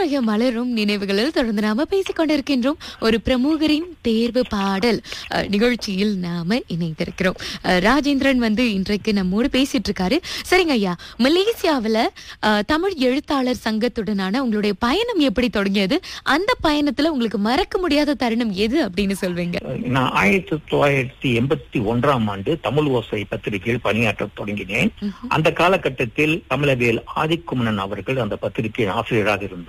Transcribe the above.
இன்றைய மலரும் நினைவுகளில் தொடர்ந்து நாம பேசிக் கொண்டிருக்கின்றோம் ஒரு பிரமுகரின் தேர்வு பாடல் அஹ், நிகழ்ச்சியில் நாம இணைந்திருக்கிறோம் அஹ், ராஜேந்திரன் வந்து இன்றைக்கு நம்மோடு பேசிட்டு இருக்காரு சரிங்க ஐயா மலேசியாவுல அஹ், தமிழ் எழுத்தாளர் சங்கத்துடனான உங்களுடைய பயணம் எப்படி தொடங்கியது அந்த பயணத்துல உங்களுக்கு மறக்க முடியாத தருணம் எது அப்படின்னு சொல்வீங்க நான் ஆயிரத்தி தொள்ளாயிரத்தி எண்பத்தி ஒன்றாம் ஆண்டு தமிழ் ஓசை பத்திரிகையில் பணியாற்ற தொடங்கினேன் ம்ஹும். அந்த காலகட்டத்தில் தமிழவேல் ஆதிக்குமணன் அவர்கள் அந்த பத்திரிகையின் ஆசிரியராக இருந்தார்